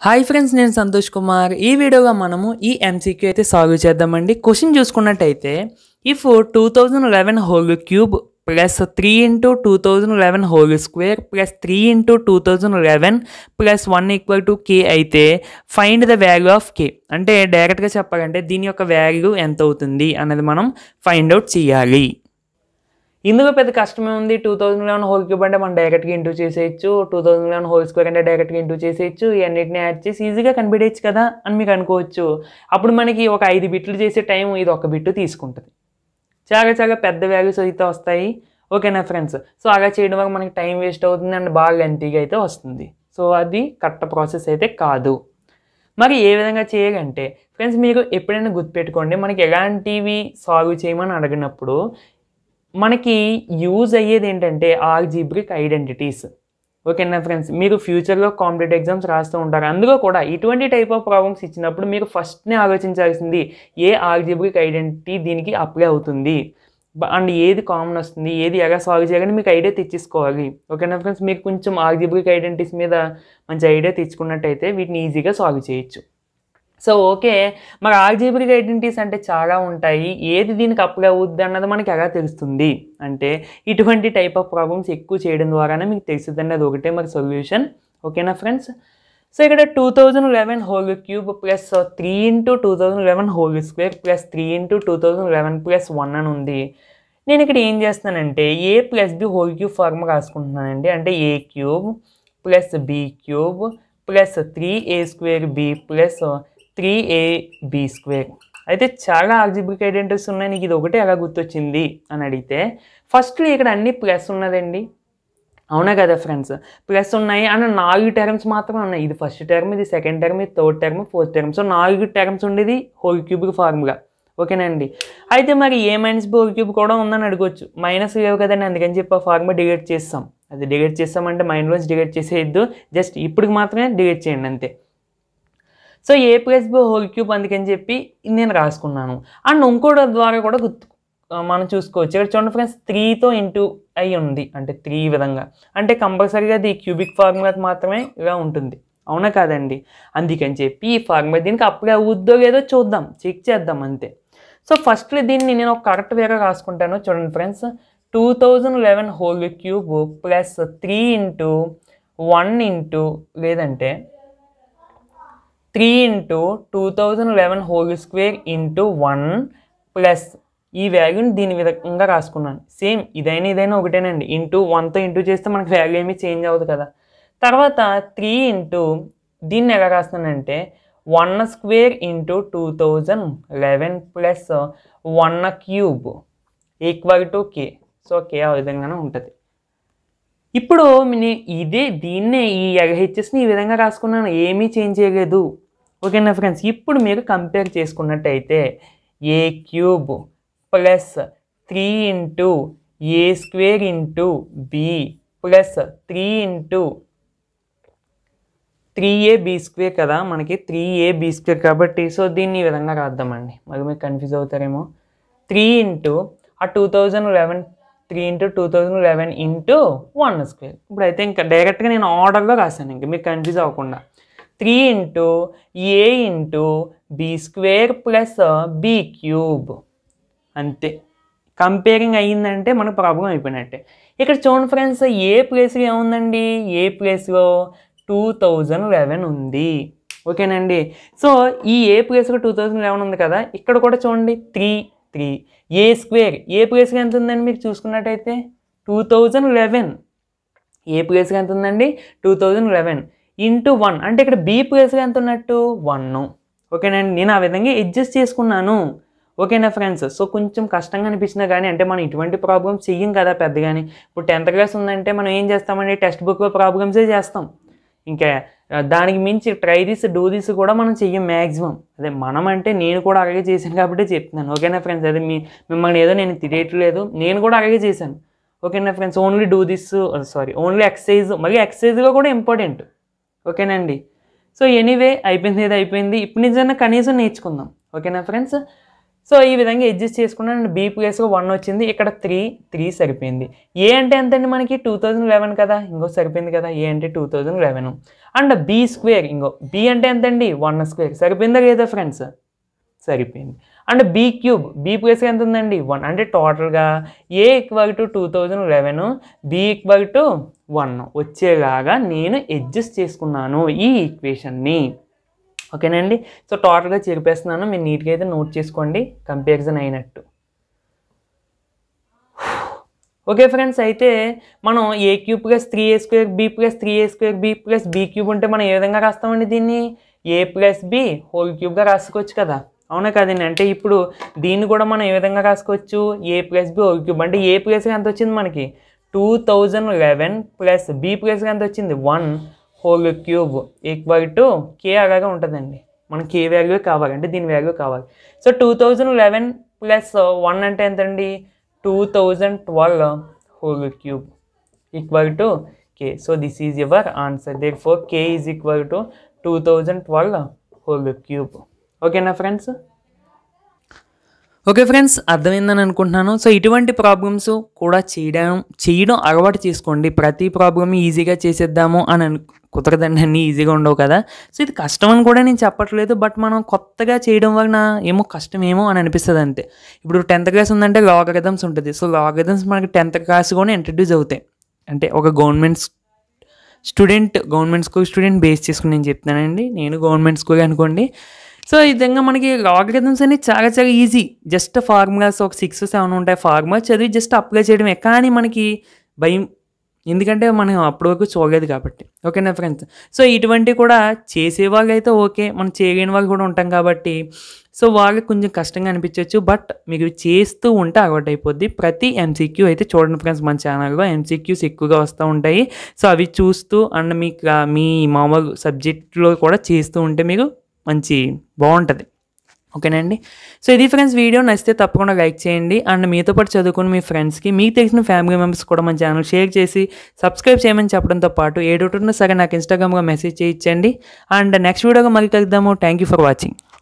hi friends నేను సంతోష్ కుమార్ ఈ వీడియోగా మనము ఈ ఎంసీక్యూ అయితే సాల్వ్ చేద్దామండి క్వశ్చన్ చూసుకున్నట్టయితే if two thousand eleven whole cube plus three into two thousand eleven whole square plus three into two thousand eleven plus one equal to K అయితే find the value of K అంటే డైరెక్ట్గా చెప్పాలంటే దీని యొక్క value ఎంత అవుతుంది అనేది మనం ఫైండ్ అవుట్ చేయాలి ఇందులో పెద్ద కష్టమే ఉంది two thousand eleven whole cube అంటే మనం డైరెక్ట్గా ఇంటూ చేసేయచ్చు two thousand eleven whole square అంటే డైరెక్ట్గా ఇంటూ చేసేయచ్చు ఈ అన్నిటిని యాడ్ చేసి ఈజీగా కనిపెట్టేయచ్చు కదా అని మీకు అనుకోవచ్చు అప్పుడు మనకి ఒక ఐదు బిట్లు చేసే టైం ఇది ఒక బిట్టు తీసుకుంటుంది చాలా చాలా పెద్ద వాల్యూస్ అయితే వస్తాయి ఓకేనా ఫ్రెండ్స్ సో అలా చేయడం వల్ల మనకి టైం వేస్ట్ అవుతుంది అండ్ బాగా లెంతీగా అయితే వస్తుంది సో అది కరెక్ట్ ప్రాసెస్ అయితే కాదు మరి ఏ విధంగా చేయాలంటే ఫ్రెండ్స్ మీరు ఎప్పుడైనా గుర్తుపెట్టుకోండి మనకి ఎలాంటివి సాల్వ్ చేయమని అడిగినప్పుడు మనకి యూజ్ అయ్యేది ఏంటంటే ఆల్జీబ్రిక్ ఐడెంటిటీస్ ఓకేనా ఫ్రెండ్స్ మీరు ఫ్యూచర్లో కాంపిటేటివ్ ఎగ్జామ్స్ రాస్తూ ఉంటారు అందులో కూడా ఇటువంటి టైప్ ఆఫ్ ప్రాబ్లమ్స్ ఇచ్చినప్పుడు మీరు ఫస్ట్నే ఆలోచించాల్సింది ఏ ఆల్జీబ్రిక్ ఐడెంటిటీ దీనికి అప్లై అవుతుంది అండ్ ఏది కామన్ వస్తుంది ఏది ఎలా సాల్వ్ చేయాలని మీకు ఐడియా తెచ్చేసుకోవాలి ఓకేనా ఫ్రెండ్స్ మీకు కొంచెం ఆల్జీబ్రిక్ ఐడెంటిటీస్ మీద మంచి ఐడియా తెచ్చుకున్నట్టయితే వీటిని ఈజీగా సాల్వ్ చేయొచ్చు సో ఓకే మరి ఆల్జీబ్రిక్ ఐడెంటిటీస్ అంటే చాలా ఉంటాయి ఏది దీనికి అప్లై అవుద్ది అన్నది మనకి ఎలా తెలుస్తుంది అంటే ఇటువంటి టైప్ ఆఫ్ ప్రాబ్లమ్స్ ఎక్కువ చేయడం ద్వారానే మీకు తెలుస్తుంది అది ఒకటే మరి సొల్యూషన్ ఓకేనా ఫ్రెండ్స్ సో ఇక్కడ two thousand eleven whole cube plus three into two thousand eleven whole square plus three into two thousand eleven plus one అని ఉంది నేను ఇక్కడ ఏం చేస్తానంటే A plus B whole cube form రాసుకుంటున్నానండి అంటే A cube plus B cube plus three A square B plus three A B square అయితే చాలా ఆల్జిబ్రిక్ ఐడెంటిటీస్ ఉన్నాయి నీకు ఇది ఒకటే ఎలా గుర్తొచ్చింది అని అడిగితే ఫస్ట్లో ఇక్కడ అన్ని ప్లస్ ఉన్నదండి అవునా కదా ఫ్రెండ్స్ ప్లస్ ఉన్నాయి అండ్ నాలుగు టర్మ్స్ మాత్రమే ఉన్నాయి ఇది ఫస్ట్ టర్మ్ ఇది సెకండ్ టర్మ్ ఇది third term fourth term so నాలుగు టర్మ్స్ ఉండేది హోల్ క్యూబ్ ఫార్ములా ఓకేనండి అయితే మరి A minus B whole cube కూడా ఉందని అడగవచ్చు మైనస్ లేవు కదండి అందుకని చెప్పి ఆ ఫార్ములా డిలీట్ చేస్తాం అది డిలీట్ చేస్తామంటే మైండ్లోంచి డిలీట్ చేసేయద్దు జస్ట్ ఇప్పటికి మాత్రమే డిలీట్ చేయండి అంతే so A plus B whole cube అందుకని చెప్పి నేను రాసుకున్నాను అండ్ ఇంకోటి ద్వారా కూడా గుర్తు మనం చూసుకోవచ్చు ఇక్కడ చూడండి ఫ్రెండ్స్ త్రీతో ఇంటూ అయి ఉంది అంటే త్రీ విధంగా అంటే కంపల్సరీగా అది క్యూబిక్ ఫార్ములాకి మాత్రమే ఇలా ఉంటుంది అవునా కాదండి అందుకని చెప్పి ఈ ఫార్ములా దీనికి అప్లై అవుద్దో లేదో చూద్దాం చెక్ చేద్దాం అంతే సో ఫస్ట్ దీన్ని నేను ఒక కరెక్ట్ వేగా రాసుకుంటాను చూడండి friends two thousand eleven whole cube plus three into one into లేదంటే three into two thousand eleven whole square into one plus ఈ వాల్యూని దీని విధంగా రాసుకున్నాను సేమ్ ఇదైనా ఇదైనా ఒకటేనండి ఇంటూ వన్తో ఇంటూ చేస్తే మనకి వాల్యూ ఏమీ చేంజ్ అవ్వదు కదా తర్వాత త్రీ ఇంటూ దీన్ని ఎలా రాస్తున్నానంటే one square into two thousand eleven plus one cube equal to K so K ఆ విధంగానే ఉంటుంది ఇప్పుడు నే- ఇదే దీన్నే ఈ ఎల్హెచ్ఎస్ని ఈ విధంగా రాసుకున్నాను ఏమీ చేంజ్ చేయలేదు ఓకేనా ఫ్రెండ్స్ ఇప్పుడు మీరు కంపేర్ చేసుకున్నట్టయితే A cube plus three into A square into B plus three into three A B square కదా మనకి త్రీ ఏ బీ స్క్వేర్ కాబట్టి సో దీన్ని ఈ విధంగా రాద్దామండి మరి మీరు కన్ఫ్యూజ్ అవుతారేమో త్రీ ఇంటూ ఆ two thousand eleven three into two thousand eleven into one square ఇప్పుడు అయితే ఇంకా డైరెక్ట్గా నేను ఆర్డర్లో రాశాను ఇంకా మీరు కన్ఫ్యూజ్ అవ్వకుండా three into A into B square plus B cube అంతే కంపేరింగ్ అయ్యిందంటే మనకు ప్రాబ్లం అయిపోయినట్టే ఇక్కడ చూడండి ఫ్రెండ్స్ ఏ ప్లేస్లో ఏముందండి ఏ ప్లేస్లో టూ థౌజండ్ లెవెన్ ఉంది ఓకేనండి సో ఈ ఏ ప్లేస్లో టూ థౌజండ్ లెవెన్ ఉంది కదా ఇక్కడ కూడా చూడండి three three A square A ప్లేస్కి ఎంత ఉందండి మీకు చూసుకున్నట్టయితే టూ థౌజండ్ లెవెన్ ఏ ప్లేస్గా ఎంత ఉందండి two thousand eleven into one అంటే ఇక్కడ బి ప్లేస్గా ఎంత ఉన్నట్టు వన్ ఓకేనండి నేను ఆ విధంగా అడ్జస్ట్ చేసుకున్నాను ఓకేనా ఫ్రెండ్స్ సో కొంచెం కష్టంగా అనిపించినా కానీ అంటే మనం ఇటువంటి ప్రాబ్లమ్స్ చెయ్యం కదా పెద్దగాని ఇప్పుడు టెన్త్ క్లాస్ ఉందంటే మనం ఏం చేస్తామండి టెక్స్ట్ బుక్లో ప్రాబ్లమ్సే చేస్తాం ఇంకా ఆ, దానికి మించి ట్రై దిస్ డూ దిస్ కూడా మనం చెయ్యం మ్యాక్సిమం అదే మనం అంటే నేను కూడా అలాగే చేశాను కాబట్టి చెప్తున్నాను ఓకేనా ఫ్రెండ్స్ అదే మీ మిమ్మల్ని ఏదో నేను తిరియట్లేదు నేను కూడా అలాగే చేశాను ఓకేనా friends only do this sorry only exercise మళ్ళీ ఎక్సర్సైజ్గా కూడా ఇంపార్టెంట్ ఓకేనండి సో ఎనీవే అయిపోయింది ఏదో అయిపోయింది ఇప్పుడు నిజంగా కనీసం నేర్చుకుందాం ఓకేనా ఫ్రెండ్స్ సో ఈ విధంగా అడ్జస్ట్ చేసుకున్నాను అండ్ బీ ప్లేస్లో వన్ వచ్చింది ఇక్కడ త్రీ త్రీ సరిపోయింది ఏ అంటే ఎంతండి మనకి టూ థౌజండ్ లెవెన్ కదా ఇంకో సరిపోయింది కదా ఏ అంటే two thousand eleven and B square ఇంకో బీ అంటే ఎంతండి వన్ స్క్వేర్ సరిపోయిందా లేదా ఫ్రెండ్స్ సరిపోయింది and B cube B plus ఎంత ఉందండి వన్ అంటే టోటల్గా A equal to two thousand eleven B equal to one వచ్చేలాగా నేను అడ్జస్ట్ చేసుకున్నాను ఈ ఈక్వేషన్ని ఓకేనండి సో టోటల్గా చెరిపేస్తున్నాను మీరు నీట్గా అయితే నోట్ చేసుకోండి కంపారిజన్ అయినట్టు ఓకే ఫ్రెండ్స్ అయితే మనం A cube plus three A square B plus three A square B plus B cube ఉంటే మనం ఏ విధంగా రాస్తామండి దీన్ని ఏ ప్లస్ బి హోల్ క్యూబ్గా రాసుకోవచ్చు కదా అవునా కదండి అంటే ఇప్పుడు దీన్ని కూడా మనం ఏ విధంగా రాసుకోవచ్చు A plus B whole cube అంటే ఏ ప్లస్ ఎంత వచ్చింది మనకి two thousand eleven plus B plus ఎంత వచ్చింది one whole cube equal to K అలాగే ఉంటుందండి మనకి కే వాల్యూ కావాలి అంటే దీని వాల్యూ కావాలి so two thousand eleven plus one అంటే ఎంతండి two thousand twelve whole cube equal to K so this is your answer therefore K is equal to two thousand twelve whole cube ఓకేనా friends okay friends అర్థమైందని అనుకుంటున్నాను so ఇటువంటి problems కూడా చేయడం చేయడం అలవాటు చేసుకోండి ప్రతి ప్రాబ్లమ్ ఈజీగా చేసేద్దాము అని అను కుదరదండి అన్నీ ఈజీగా ఉండవు కదా సో ఇది కష్టం అని కూడా నేను చెప్పట్లేదు బట్ మనం కొత్తగా చేయడం వలన ఏమో కష్టమేమో అని అనిపిస్తుంది అంతే ఇప్పుడు టెన్త్ క్లాస్ ఉందంటే లాగరిథమ్స్ ఉంటుంది సో లాగరిథమ్స్ మనకి టెన్త్ క్లాస్ కూడా ఇంట్రడ్యూస్ అవుతాయి అంటే ఒక government student government school student base చేసుకుని నేను చెప్తున్నానండి నేను గవర్నమెంట్ స్కూల్ అనుకోండి సో ఈ విధంగా మనకి లాగరిథమ్స్ అనేవి చాలా చాలా ఈజీ జస్ట్ ఫార్ములాస్ ఒక సిక్స్ సెవెన్ ఉంటాయి ఫార్ములాస్ చదివి జస్ట్ అప్లై చేయడమే కానీ మనకి భయం ఎందుకంటే మనం అప్పటి వరకు చూడలేదు కాబట్టి ఓకేనా ఫ్రెండ్స్ సో ఇటువంటివి కూడా చేసేవాళ్ళు అయితే ఓకే మనం చేయలేని వాళ్ళు కూడా ఉంటాం కాబట్టి సో వాళ్ళకి కొంచెం కష్టంగా అనిపించవచ్చు బట్ మీకు చేస్తూ ఉంటే అలవాటు అయిపోద్ది ప్రతి ఎంసీక్యూ అయితే చూడండి ఫ్రెండ్స్ మన ఛానల్లో ఎంసీక్యూస్ ఎక్కువగా వస్తూ ఉంటాయి సో అవి చూస్తూ అండ్ మీకు ఆ మీ మామూలు సబ్జెక్ట్లో కూడా చేస్తూ ఉంటే మీకు మంచి బాగుంటుంది ఓకేనండి సో ఇది ఫ్రెండ్స్ వీడియో నచ్చితే తప్పకుండా లైక్ చేయండి అండ్ మీతో పాటు చదువుకుని మీ ఫ్రెండ్స్కి మీకు తెలిసిన ఫ్యామిలీ మెంబర్స్ కూడా మన ఛానల్ షేర్ చేసి సబ్స్క్రైబ్ చేయమని చెప్పడంతో పాటు ఏ డౌట్ ఉన్నా సరే నాకు ఇన్స్టాగ్రామ్లో మెసేజ్ చేయించండి అండ్ నెక్స్ట్ వీడియోగా మళ్ళీ కలుద్దాము థ్యాంక్ యూ ఫర్ వాచింగ్